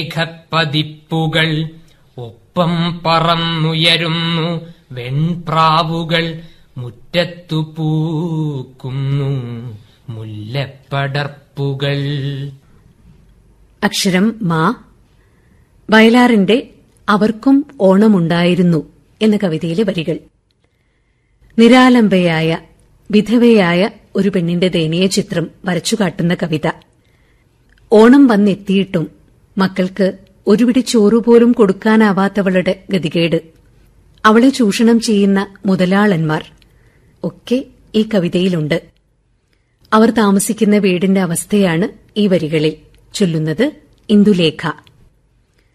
മേഘപ്പതിപ്പുകൾ ഒപ്പം പറന്നുയരുന്നു വെൺപ്രാവുകൾ മുറ്റത്തു പൂക്കുന്നു മുല്ലപ്പടർപ്പുകൾ അക്ഷരം മാ വയലാറിന്റെ അവർക്കും ഓണമുണ്ടായിരുന്നു എന്ന കവിതയിലെ വരികൾ നിരാലംബയായ വിധവയായ ഒരു പെണ്ണിന്റെ ദയനീയ ചിത്രം വരച്ചുകാട്ടുന്ന കവിത ഓണം വന്നെത്തിയിട്ടും മക്കൾക്ക് ഒരുപിടി ചോറുപോലും കൊടുക്കാനാവാത്തവളുടെ ഗതികേട് അവളെ ചൂഷണം ചെയ്യുന്ന മുതലാളന്മാർ ഒക്കെ ഈ കവിതയിലുണ്ട് അവർ താമസിക്കുന്ന വീടിന്റെ അവസ്ഥയാണ് ഈ വരികളിൽ ചൊല്ലുന്നത് ഇന്ദുലേഖ